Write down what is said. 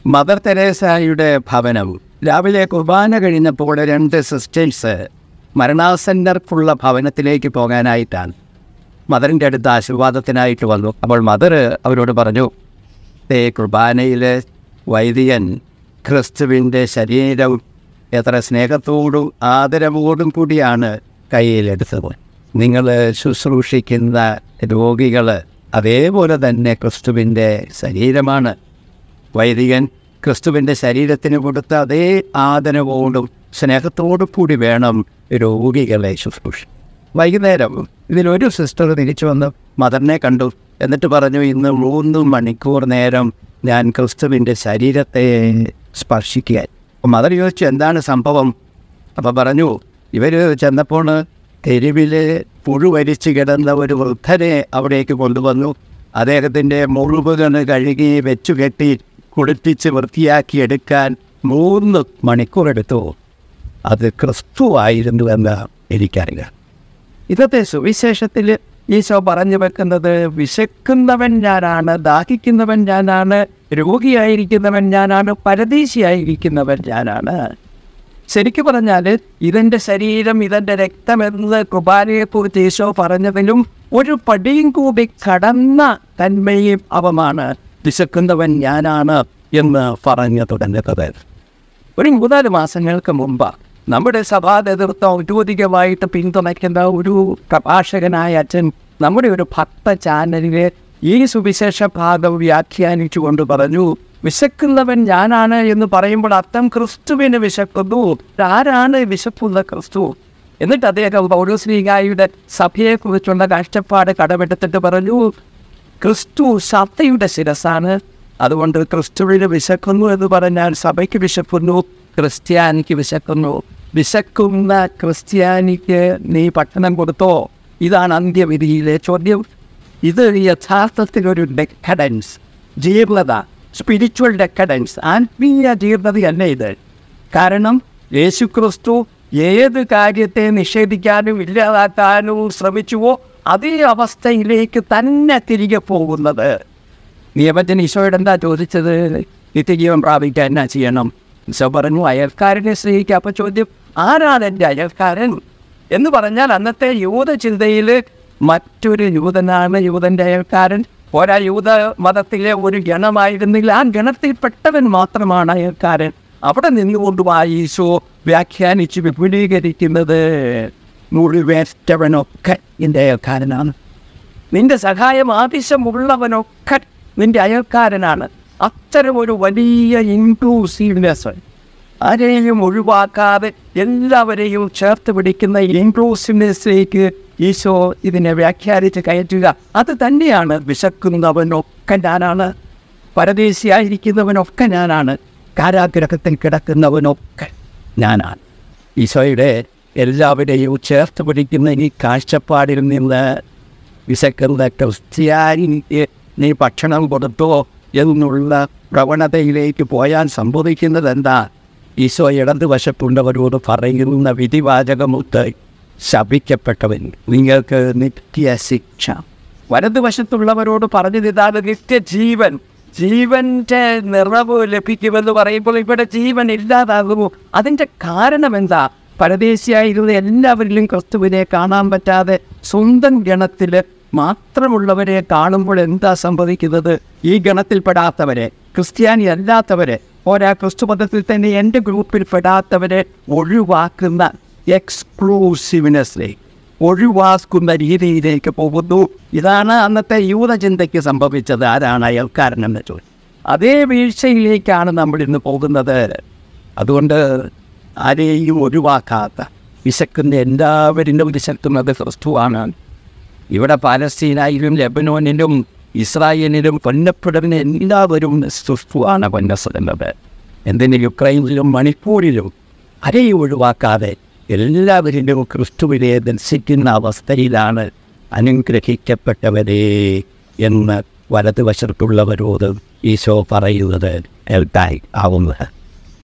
mother തെരേസായുടെ ഭവനം രാവിലെ കുർബാന കഴിഞ്ഞപ്പോൾ രണ്ട് സിസ്റ്റേഴ്സ് മരണാസന്നർക്കുള്ള ഭവനത്തിലേക്ക് പോകാനായിട്ടാണ് മദറിൻ്റെ അടുത്ത് ആശീർവാദത്തിനായിട്ട് വന്നു അപ്പോൾ മദർ അവരോട് പറഞ്ഞു ദേ കുർബാനയിൽ വൈദികൻ ക്രിസ്തുവിൻ്റെ ശരീരം എത്ര സ്നേഹത്തോടും ആദരവോടും കൂടിയാണ് കയ്യിലെടുത്തത് നിങ്ങൾ ശുശ്രൂഷിക്കുന്ന രോഗികൾ അതേപോലെ തന്നെ ക്രിസ്തുവിൻ്റെ ശരീരമാണ് വൈദികൻ ക്രിസ്തുവിൻ്റെ ശരീരത്തിന് കൊടുത്ത അതേ ആദരവോടും സ്നേഹത്തോടും കൂടി വേണം രോഗികളെ ശുശ്രൂഷ വൈകുന്നേരം ഇതിലൊരു സിസ്റ്റർ തിരിച്ചു വന്ന് മദറിനെ കണ്ടു എന്നിട്ട് പറഞ്ഞു ഇന്ന് മൂന്ന് മണിക്കൂർ നേരം ഞാൻ ക്രിസ്തുവിൻ്റെ ശരീരത്തെ സ്പർശിക്കാൻ അപ്പോൾ മദർ ചോദിച്ചു എന്താണ് സംഭവം അപ്പോൾ പറഞ്ഞു ഇവർ ചെന്നപ്പോൾ തെരുവിൽ പുഴുവരിച്ച് കിടന്ന ഒരു വൃദ്ധനെ അവിടേക്ക് കൊണ്ടുവന്നു അദ്ദേഹത്തിൻ്റെ മുറിവുകൾ കഴുകി വെച്ചു കെട്ടി കുളിപ്പിച്ച് വൃത്തിയാക്കി എടുക്കാൻ മൂന്ന് മണിക്കൂർ എടുത്തു അത് ക്രിസ്തു ആയിരുന്നു എന്ന് എനിക്കറിയാം ഇന്നത്തെ സുവിശേഷത്തിൽ ഈശോ പറഞ്ഞു വെക്കുന്നത് വിശക്കുന്നവൻ ഞാനാണ് ദാഹിക്കുന്നവൻ ഞാനാണ് രോഗിയായിരിക്കുന്നവൻ ഞാനാണ് പരദേശിയായിരിക്കുന്നവൻ ഞാനാണ് ശരിക്കു പറഞ്ഞാൽ ഇതെൻ്റെ ശരീരം ഇതെൻ്റെ രക്തം എന്ന് കുർബാനയെക്കുറിച്ച് ഈശോ പറഞ്ഞതിലും ഒരു പടിയും കൂടി കടന്ന തന്മയും അവമാണ് വിശക്കുന്നവൻ ഞാനാണ് എന്ന് പറഞ്ഞു തുടങ്ങുന്നത് ഒരു മൂന്നാല് മാസങ്ങൾക്ക് മുമ്പ് നമ്മുടെ സഭാ നേതൃത്വം ഔദ്യോഗികമായിട്ട് പിന്തുണയ്ക്കുന്ന ഒരു പ്രഭാഷകനായ അച്ഛൻ നമ്മുടെ ഒരു ഭക്ത ചാനലിലെ ഈ സുവിശേഷ ഭാഗം വ്യാഖ്യാനിച്ചുകൊണ്ട് പറഞ്ഞു വിശക്കുന്നവൻ ഞാനാണ് എന്ന് പറയുമ്പോൾ അർത്ഥം ക്രിസ്തുവിന് വിശക്കുന്നു ആരാണ് വിശക്കുന്ന ക്രിസ്തു എന്നിട്ട് അദ്ദേഹം പൗരസ്ലീഗായുടെ സഭയെക്കുറിച്ചുള്ള കാഴ്ചപ്പാട് കടമെടുത്തിട്ട് പറഞ്ഞു ക്രിസ്തു സത്തയുടെ ശിരസാണ് അതുകൊണ്ട് ക്രിസ്തുവിന് വിശക്കുന്നു എന്ന് പറഞ്ഞാൽ സഭയ്ക്ക് വിശക്കുന്നു ക്രിസ്ത്യാനിക്ക് വിശക്കുന്നു വിശക്കുന്ന ക്രിസ്ത്യാനിക്ക് നീ പട്ടണം കൊടുത്തോ ഇതാണ് അന്ത്യവിധിയിലെ ചോദ്യം ഇത് യഥാർത്ഥത്തിൽ ഒരു ഡെക്കഡൻസ് ജീർണത സ്പിരിച്വൽ ഡെക്കഡൻസ് ആത്മീയ ജീർണതയല്ല ഇത് കാരണം യേശു ക്രിസ്തു ഏത് കാര്യത്തെ നിഷേധിക്കാനും ഇല്ലാതാക്കാനും ശ്രമിച്ചുവോ അതേ അവസ്ഥയിലേക്ക് തന്നെ തിരികെ പോകുന്നത് നിയമത്തിന് ഈശോയോട് എന്താ ചോദിച്ചത് നിത്യജീവൻ പ്രാപിക്കാൻ എന്നാ ചെയ്യണം ഈശോ പറഞ്ഞു അയൽക്കാരനെ സ്നേഹിക്കുക അപ്പോൾ ചോദ്യം ആരാണ് എൻ്റെ അയൽക്കാരൻ എന്ന് പറഞ്ഞാൽ അന്നത്തെ യൂത ചിന്തയിൽ മറ്റൊരു യൂതനാണ് യൂതൻ്റെ അയൽക്കാരൻ പോരാ യൂത മതത്തിലെ ഒരു ഗണമായിരുന്നില്ല ആ ഗണത്തിൽപ്പെട്ടവൻ മാത്രമാണ് അയൽക്കാരൻ അവിടെ നിന്നുകൊണ്ടുമായി ഈശോ വ്യാഖ്യാനിച്ച് വിപുലീകരിക്കുന്നത് മുഴുവേറ്റവനൊക്കെ എൻ്റെ അയൽക്കാരനാണ് നിന്റെ സഹായം ആവശ്യമുള്ളവനൊക്കെ നിന്റെ അയൽക്കാരനാണ് അത്തരം ഒരു വലിയ ഇൻക്ലൂസീവ്നെസ് ആരെയും ഒഴിവാക്കാതെ എല്ലാവരെയും ചേർത്ത് പിടിക്കുന്ന ഇൻക്ലൂസീവ്നെസ്സിലേക്ക് ഈശോ ഇതിനെ വ്യാഖ്യാനിച്ച് കയറ്റുക അത് തന്നെയാണ് വിശക്കുന്നവനൊക്കെ ഞാനാണ് പരദേശിയായിരിക്കുന്നവനൊക്കെ ഞാനാണ് കാരാഗ്രഹത്തിൽ കിടക്കുന്നവനൊക്കെ ഞാനാണ് ഈശോയുടെ എല്ലാവരെയും ചേർത്ത് പിടിക്കുന്ന ഈ കാഴ്ചപ്പാടിൽ നിന്ന് വിശക്കുന്ന ക്രിസ്ത്യാനിക്ക് നീ ഭക്ഷണം കൊടുത്തോ എന്നുള്ള പ്രവണതയിലേക്ക് പോയാൽ സംഭവിക്കുന്നത് എന്താ ഈശോ ഇടതുവശത്തുള്ളവരോട് പറയുന്ന വിധിവാചകമൊത്ത് ശപിക്കപ്പെട്ടവൻ നിങ്ങൾക്ക് നിത്യ ശിക്ഷ വലതുവശത്തുള്ളവരോട് പറഞ്ഞത് ഇതാണ് നിത്യജീവൻ ജീവന്റെ നിറവ് ലഭിക്കുമെന്ന് പറയുമ്പോൾ ഇവിടെ ജീവൻ ഇല്ലാതാകുമോ അതിൻ്റെ കാരണം എന്താ പരദേശിയായിരുന്ന എല്ലാവരിലും ക്രിസ്തുവിനെ കാണാൻ പറ്റാതെ സ്വന്തം ഗണത്തിൽ മാത്രമുള്ളവരെ കാണുമ്പോൾ എന്താ സംഭവിക്കുന്നത് ഈ ഗണത്തിൽപ്പെടാത്തവരെ ക്രിസ്ത്യാനി അല്ലാത്തവരെ ഒരാ ക്രിസ്തുമതത്തിൽ തന്നെ എൻ്റെ ഗ്രൂപ്പിൽ പെടാത്തവരെ ഒഴിവാക്കുന്ന എക്സ്ക്ലൂസീവ്നെസ്സിലേക്ക് ഒഴിവാക്കുന്ന രീതിയിലേക്ക് പോകുന്നു ഇതാണ് അന്നത്തെ യൂതചിന്തയ്ക്ക് സംഭവിച്ചത് ആരാണ് അയൽക്കാരൻ എന്ന് ചോദിച്ചു അതേ വീഴ്ചയിലേക്കാണ് നമ്മൾ ഇന്ന് പോകുന്നത് അതുകൊണ്ട് ആരെയും ഒഴിവാക്കാത്ത വിശക്കുന്ന എല്ലാവരിലും വിശക്കുന്നത് ക്രിസ്തുവാണ് ഇവിടെ പാലസ്തീനായാലും ലെബനോനിലും ഇസ്രായേലിലും കൊല്ലപ്പെടുന്ന എല്ലാവരും ക്രിസ്തുവാണ് കൊല്ലപ്പെടുന്നത് എന്തിന് യുക്രൈനിലും മണിപ്പൂരിലും ആരെയും ഒഴിവാക്കാതെ എല്ലാവരിലും ക്രിസ്തുവിനെ ദർശിക്കുന്ന അവസ്ഥയിലാണ് അനുഗ്രഹിക്കപ്പെട്ടവരെ എന്ന് വലതുവശത്തുള്ളവരോട് ഈശോ പറയുന്നത് കേൾക്കായി ആവുന്നത്